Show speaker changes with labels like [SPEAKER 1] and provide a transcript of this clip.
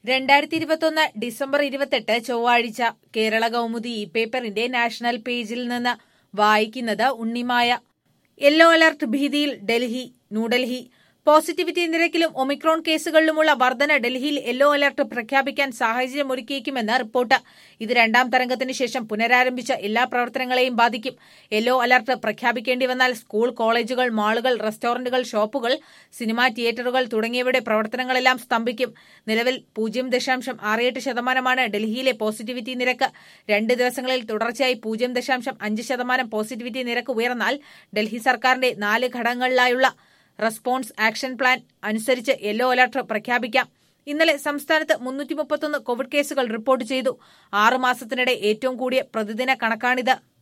[SPEAKER 1] രണ്ടായിരത്തി ഇരുപത്തൊന്ന് ഡിസംബർ ഇരുപത്തെട്ട് ചൊവ്വാഴ്ച കേരള കൗമുദി ഈ പേപ്പറിന്റെ നാഷണൽ പേജിൽ നിന്ന് വായിക്കുന്നത് ഉണ്ണിമായ യെല്ലോ അലർട്ട് ഭീതിയിൽ ഡൽഹി ന്യൂഡൽഹി പോസിറ്റിവിറ്റി നിരക്കിലും ഒമിക്രോൺ കേസുകളിലുമുള്ള വർധന ഡൽഹിയിൽ യെല്ലോ അലർട്ട് പ്രഖ്യാപിക്കാൻ സാഹചര്യമൊരുക്കിയേക്കുമെന്ന് റിപ്പോർട്ട് ഇത് രണ്ടാം തരംഗത്തിന് ശേഷം പുനരാരംഭിച്ച എല്ലാ പ്രവർത്തനങ്ങളെയും ബാധിക്കും യെല്ലോ അലർട്ട് പ്രഖ്യാപിക്കേണ്ടി വന്നാൽ സ്കൂൾ കോളേജുകൾ മാളുകൾ റെസ്റ്റോറന്റുകൾ ഷോപ്പുകൾ സിനിമാ തിയേറ്ററുകൾ തുടങ്ങിയവയുടെ പ്രവർത്തനങ്ങളെല്ലാം സ്തംഭിക്കും നിലവിൽ പൂജ്യം ദശാംശം ആറെട്ട് ശതമാനമാണ് ഡൽഹിയിലെ പോസിറ്റിവിറ്റി നിരക്ക് രണ്ട് ദിവസങ്ങളിൽ തുടർച്ചയായി പൂജ്യം ദശാംശം അഞ്ച് ശതമാനം പോസിറ്റിവിറ്റി നിരക്ക് ഉയർന്നാൽ ഡൽഹി സർക്കാരിന്റെ നാല് ഘടകങ്ങളിലായുള്ള റെസ്പോൺസ് ആക്ഷൻ പ്ലാൻ അനുസരിച്ച് യെല്ലോ അലർട്ട് പ്രഖ്യാപിക്കാം ഇന്നലെ സംസ്ഥാനത്ത് മുന്നൂറ്റി മുപ്പത്തൊന്ന് കോവിഡ് കേസുകൾ റിപ്പോർട്ട് ചെയ്തു ആറ് മാസത്തിനിടെ ഏറ്റവും കൂടിയ പ്രതിദിന കണക്കാണിത്